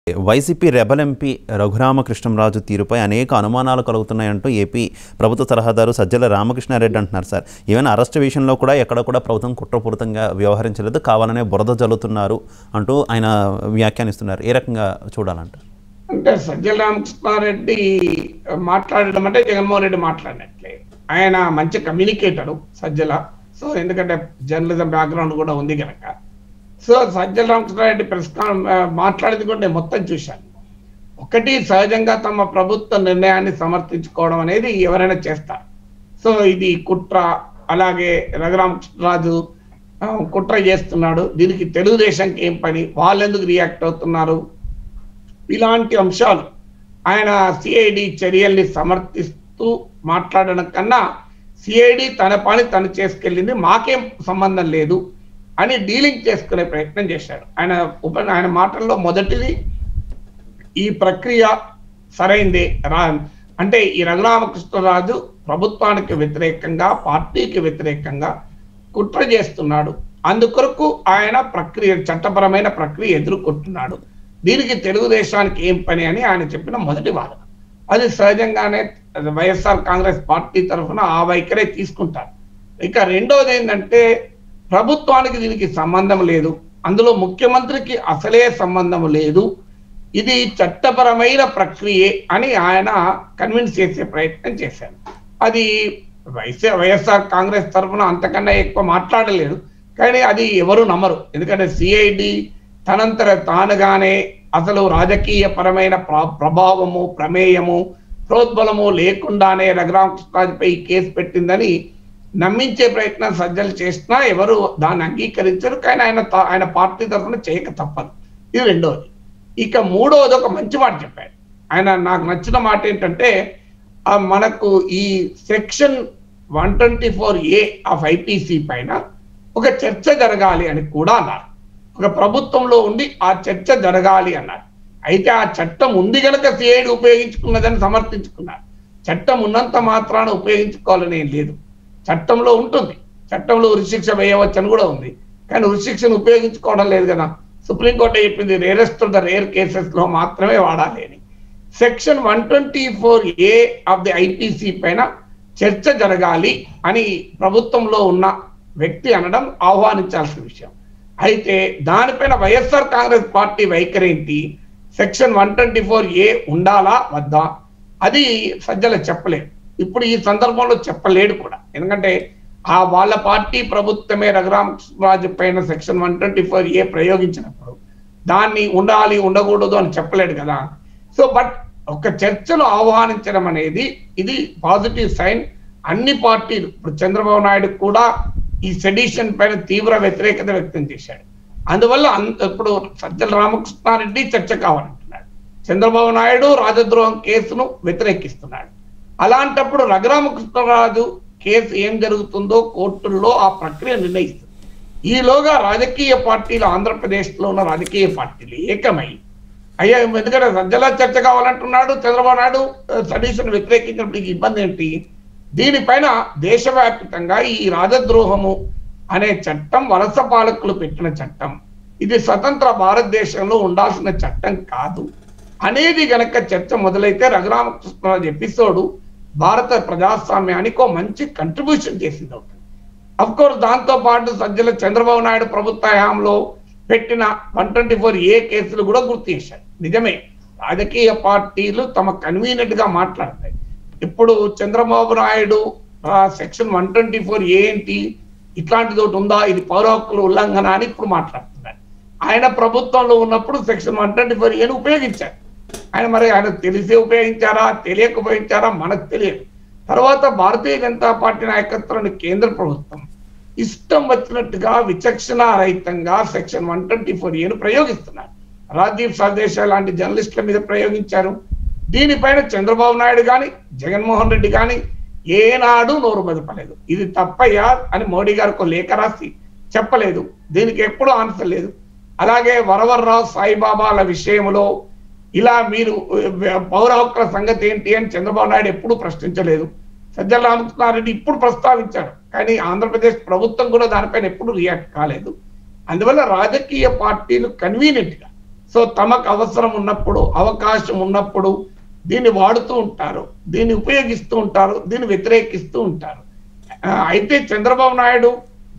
YCP rebel MP Raghurama Krishnam Raju తీరుపై అనేక అనుమానాలు కలుగుతున్నాయంటూ ఏపీ ప్రభుత్వ సలహాదారు సజ్జల రామకృష్ణారెడ్డి అంటున్నారు సార్ ఈవెన్ అరెస్ట్ విషయంలో కూడా ఎక్కడ కూడా ప్రభుత్వం కుట్రపూరితంగా వ్యవహరించలేదు కావాలనే బురద జల్లుతున్నారు అంటూ ఆయన వ్యాఖ్యానిస్తున్నారు ఏ రకంగా చూడాలంటారు అంటే సజ్జల రామకృష్ణారెడ్డి మాట్లాడడం అంటే జగన్మోహన్ రెడ్డి మాట్లాడినట్లే ఆయన మంచి కమ్యూనికేటర్ సజ్జల సో ఎందుకంటే జర్నలిజం బ్యాక్గ్రౌండ్ కూడా ఉంది కనుక సో సజ్జల రామకృష్ణారెడ్డి ప్రెస్ కాన్- ఆ, మాట్లాడింది కూడా నేను మొత్తం చూశాను ఒకటి సహజంగా తమ ప్రభుత్వ నిర్ణయాన్ని సమర్థించుకోవడం అనేది ఎవరైనా చేస్తారు సో ఇది కుట్ర అలాగే రఘురామకృష్ణరాజు ఆ, కుట్ర చేస్తున్నాడు దీనికి తెలుగుదేశంకి ఏం పని వాళ్ళు ఎందుకు రియాక్ట్ అవుతున్నారు ఇలాంటి అంశాలు ఆయన సిఐడి చర్యల్ని సమర్థిస్తూ మాట్లాడడం కన్నా సిఐడి తన పని తను చేసుకెళ్ళింది మాకేం సంబంధం లేదు అని డీలింగ్ చేసుకునే ప్రయత్నం చేశాడు ఆయన ఉప ఆయన మాటల్లో మొదటిది ఈ ప్రక్రియ సరైందే రా అంటే ఈ రఘురామకృష్ణరాజు ప్రభుత్వానికి వ్యతిరేకంగా పార్టీకి వ్యతిరేకంగా కుట్ర చేస్తున్నాడు అందుకొరకు ఆయన ప్రక్రియ చట్టపరమైన ప్రక్రియ ఎదుర్కొంటున్నాడు దీనికి తెలుగుదేశానికి ఏం పని అని ఆయన చెప్పిన మొదటి వాదన అది సహజంగానే వైఎస్ఆర్ కాంగ్రెస్ పార్టీ తరఫున ఆ వైఖరే తీసుకుంటారు ఇక రెండోది ఏంటంటే ప్రభుత్వానికి దీనికి సంబంధం లేదు అందులో ముఖ్యమంత్రికి అసలే సంబంధం లేదు ఇది చట్టపరమైన ప్రక్రియే అని ఆయన కన్విన్స్ చేసే ప్రయత్నం చేశారు అది వైఎస్ఆర్ వైఎస్ఆర్ కాంగ్రెస్ తరఫున అంతకన్నా ఎక్కువ మాట్లాడలేదు కానీ అది ఎవరు నమ్మరు ఎందుకంటే సిఐడి తనంతర తానుగానే అసలు రాజకీయ పరమైన ప్ర- ప్రభావము ప్రమేయము ప్రోద్బలము లేకుండానే రఘురామకృష్ణరాజుపై ఈ కేసు పెట్టిందని నమ్మించే ప్రయత్నం సజ్జలు చేసినా ఎవరు దాన్ని అంగీకరించరు కానీ ఆయన తా- ఆయన పార్టీ తరఫున చేయక తప్పదు ఇది రెండోది ఇక మూడవది ఒక మంచి మాట చెప్పాడు ఆయన నాకు నచ్చిన మాట ఏంటంటే ఆ మనకు ఈ section one twenty four A of IPC పైన ఒక చర్చ జరగాలి అని కూడా అన్నారు ఒక ప్రభుత్వంలో ఉండి ఆ చర్చ జరగాలి అన్నారు అయితే ఆ చట్టం ఉంది కనుక సిఐడి ఉపయోగించుకున్నదని సమర్థించుకున్నారు చట్టం ఉన్నంత మాత్రాన ఉపయోగించుకోవాలని ఏం లేదు చట్టంలో ఉంటుంది చట్టంలో ఉరిశిక్ష వేయవచ్చని కూడా ఉంది కానీ ఉరిశిక్షను ఉపయోగించుకోవడం లేదు కదా సుప్రీంకోర్టు చెప్పింది రేరెస్ట్ ద రేర్ కేసెస్ లో మాత్రమే వాడాలి అని section one twenty four A of the IPC పైన చర్చ జరగాలి అని ప్రభుత్వంలో ఉన్న వ్యక్తి అనడం ఆహ్వానించాల్సిన విషయం అయితే దానిపైన వైఎస్ఆర్ కాంగ్రెస్ పార్టీ వైఖరి ఏంటి section one twenty four A ఉండాలా వద్దా అది సజ్జల చెప్పలేడు ఇప్పుడు ఈ సందర్భంలో చెప్పలేడు కూడా ఎందుకంటే ఆ వాళ్ళ పార్టీ ప్రభుత్వమే రఘురామరాజు పైన section one twenty four A ప్రయోగించినప్పుడు దాన్ని ఉండాలి ఉండకూడదు అని చెప్పలేడు కదా సో బట్ ఒక చర్చను ఆహ్వానించడం అనేది ఇది పాజిటివ్ సైన్ అన్ని పార్టీలు ఇప్పుడు చంద్రబాబు నాయుడు కూడా ఈ సెడిషన్ పైన తీవ్ర వ్యతిరేకత వ్యక్తం చేశాడు అందువల్ల అంత ఇప్పుడు సజ్జల రామకృష్ణారెడ్డి చర్చ కావాలంటున్నాడు చంద్రబాబు నాయుడు రాజద్రోహం కేసును వ్యతిరేకిస్తున్నాడు అలాంటప్పుడు రఘురామకృష్ణరాజు కేసు ఏం జరుగుతుందో కోర్టుల్లో ఆ ప్రక్రియ నిర్ణయిస్తుంది ఈలోగా రాజకీయ పార్టీలు ఆంధ్రప్రదేశ్లో ఉన్న రాజకీయ పార్టీలు ఏకమై అయ్యా ఎందుకంటే సజ్జల చర్చ కావాలంటున్నాడు చంద్రబాబు నాయుడు సడీషన్ వ్యతిరేకించినప్పుడు ఈ ఇబ్బంది ఏంటి దీనిపైన దేశవ్యాప్తంగా ఈ రాజద్రోహము అనే చట్టం వలస పాలకులు పెట్టిన చట్టం ఇది స్వతంత్ర భారతదేశంలో ఉండాల్సిన చట్టం కాదు అనేది గనక చర్చ మొదలైతే రఘురామకృష్ణరాజు ఎపిసోడు భారత ప్రజాస్వామ్యానికి ఒక మంచి కంట్రిబ్యూషన్ చేసింది అవుతుంది అఫ్ కోర్స్ దాంతో పాటు సజ్జల చంద్రబాబు నాయుడు ప్రభుత్వ హయాంలో పెట్టిన వన్ ట్వంటీ ఫోర్ ఏ కేసులు కూడా గుర్తు చేశారు నిజమే రాజకీయ పార్టీలు తమ కన్వీనియంట్ గా మాట్లాడతాయి ఇప్పుడు Chandrababu Naidu section one twenty four ఏంటి ఇట్లాంటిది ఒకటి ఉందా ఇది పౌర హక్కుల ఉల్లంఘన అని ఇప్పుడు మాట్లాడుతున్నారు ఆయన ప్రభుత్వంలో ఉన్నప్పుడు సెక్షన్ వన్ ట్వంటీ ఫోర్ ఏని ఉపయోగించారు ఆయన మరి ఆయన తెలిసి ఉపయోగించారా తెలియక ఉపయోగించారా మనకు తెలియదు తర్వాత భారతీయ జనతా పార్టీ నాయకత్వంలోని కేంద్ర ప్రభుత్వం ఇష్టం వచ్చినట్టుగా విచక్షణ రహితంగా సెక్షన్ వన్ ట్వంటీ ఫోర్ ఏను ప్రయోగిస్తున్నారు రాజీవ్ సర్దేశా లాంటి జర్నలిస్టుల మీద ప్రయోగించారు దీనిపైన చంద్రబాబు నాయుడు కానీ జగన్మోహన్ రెడ్డి కానీ ఏనాడు నోరు మెదపలేదు ఇది తప్పయ్యా అని మోడీ గారికి ఒక లేఖ రాసి చెప్పలేదు దీనికి ఎప్పుడూ ఆన్సర్ లేదు అలాగే వరవర్రావు సాయిబాబాల విషయంలో ఇలా మీరు ఆ, పౌర హక్కుల సంగతి ఏంటి అని చంద్రబాబు నాయుడు ఎప్పుడూ ప్రశ్నించలేదు సజ్జల రామకృష్ణారెడ్డి ఇప్పుడు ప్రస్తావించాడు కానీ ఆంధ్రప్రదేశ్ ప్రభుత్వం కూడా దానిపైన ఎప్పుడు రియాక్ట్ కాలేదు అందువల్ల రాజకీయ పార్టీలు కన్వీనియంట్ గా సో తమకు అవసరం ఉన్నప్పుడు అవకాశం ఉన్నప్పుడు దీన్ని వాడుతూ ఉంటారు దీన్ని ఉపయోగిస్తూ ఉంటారు దీన్ని వ్యతిరేకిస్తూ ఉంటారు ఆ, అయితే చంద్రబాబు నాయుడు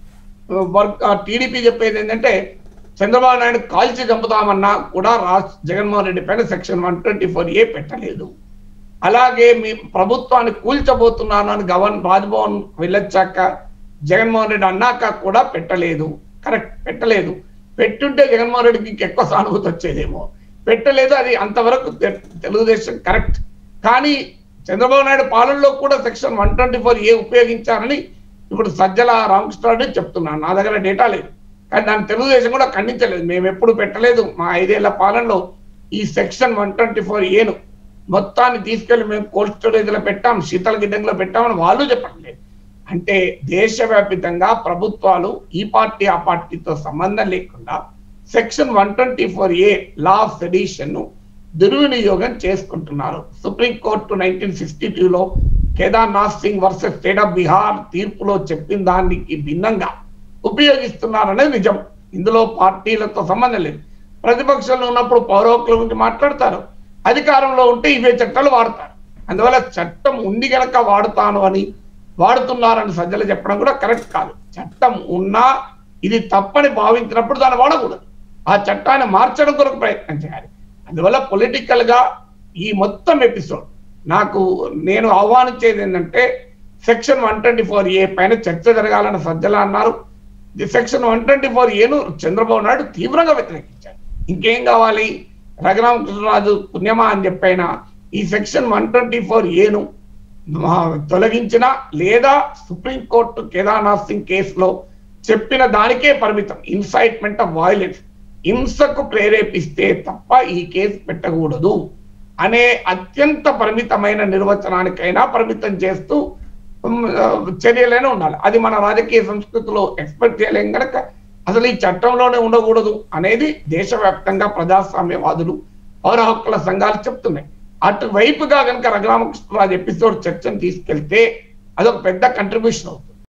వర్క్ టీడీపీ చెప్పేది ఏంటంటే చంద్రబాబు నాయుడు కాల్చి చంపుతామన్నా కూడా రాష్ట్ర జగన్మోహన్ రెడ్డి పైన section one twenty four A పెట్టలేదు అలాగే మీ ప్రభుత్వాన్ని కూల్చబోతున్నాను అని గవర్న రాజ్భవన్ వెళ్ళొచ్చాక జగన్మోహన్ రెడ్డి అన్నాక కూడా పెట్టలేదు కరెక్ట్ పెట్టలేదు పెట్టుంటే జగన్మోహన్ రెడ్డికి ఇంకెక్కువ సానుభూతి వచ్చేదేమో పెట్టలేదు అది అంతవరకు తె- తెలుగుదేశం కరెక్ట్ కానీ చంద్రబాబు నాయుడు పాలనలో కూడా section one twenty four A ఉపయోగించారని ఇప్పుడు సజ్జల రామకృష్ణారెడ్డి చెప్తున్నాను నా దగ్గర డేటా లేదు కానీ దాన్ని తెలుగుదేశం కూడా ఖండించలేదు మేము ఎప్పుడు పెట్టలేదు మా ఐదేళ్ల పాలనలో ఈ సెక్షన్ వన్ ట్వంటీ ఫోర్ ఏను మొత్తాన్ని తీసుకెళ్లి మేము కోల్డ్ స్టోరేజ్ లో పెట్టాం శీతల గిడ్డంగిలో పెట్టామని వాళ్ళు చెప్పట్లేదు అంటే దేశవ్యాపితంగా ప్రభుత్వాలు ఈ పార్టీ ఆ పార్టీతో సంబంధం లేకుండా section one twenty four A law of sedition ను దుర్వినియోగం చేసుకుంటున్నారు సుప్రీంకోర్టు నైన్టీన్ సిక్స్టీ టూలో Kedarnath Singh versus state of Bihar తీర్పులో చెప్పిన దానికి భిన్నంగా ఉపయోగిస్తున్నారనేది నిజం ఇందులో పార్టీలతో సంబంధం లేదు ప్రతిపక్షంలో ఉన్నప్పుడు పౌర హక్కుల గురించి మాట్లాడతారు అధికారంలో ఉంటే ఇవే చట్టాలు వాడతారు అందువల్ల చట్టం ఉంది గనక వాడుతాను అని వాడుతున్నారని సజ్జలు చెప్పడం కూడా కరెక్ట్ కాదు చట్టం ఉన్నా ఇది తప్పని భావించినప్పుడు దాన్ని వాడకూడదు ఆ చట్టాన్ని మార్చడం కొరకు ప్రయత్నం చేయాలి అందువల్ల పొలిటికల్ గా ఈ మొత్తం ఎపిసోడ్ నాకు నేను ఆహ్వానించేది ఏంటంటే section one twenty four A పైన చర్చ జరగాలని సజ్జల అన్నారు the section one twenty four ఏను చంద్రబాబు నాయుడు తీవ్రంగా వ్యతిరేకించారు ఇంకేం కావాలి రఘురామకృష్ణరాజు పుణ్యమా అని చెప్పైనా ఈ సెక్షన్ వన్ ట్వంటీ ఫోర్ ఏను ఆ, తొలగించిన లేదా సుప్రీంకోర్టు కేదార్నాథ్ సింగ్ కేసులో చెప్పిన దానికే పరిమితం ఇన్సైట్మెంట్ ఆఫ్ వైలెన్స్ హింసకు ప్రేరేపిస్తే తప్ప ఈ కేసు పెట్టకూడదు అనే అత్యంత పరిమితమైన నిర్వచనానికైనా పరిమితం చేస్తూ ఉమ్, ఆ, చర్యలైనా ఉండాలి అది మన రాజకీయ సంస్కృతిలో ఎక్స్పెక్ట్ చేయలేం కనుక అసలు ఈ చట్టంలోనే ఉండకూడదు అనేది దేశవ్యాప్తంగా ప్రజాస్వామ్యవాదులు పౌర హక్కుల సంఘాలు చెప్తున్నాయి అటువైపుగా కనుక రఘురామకృష్ణరాజు ఎపిసోడ్ చర్చను తీసుకెళ్తే అదొక పెద్ద కంట్రిబ్యూషన్ అవుతుంది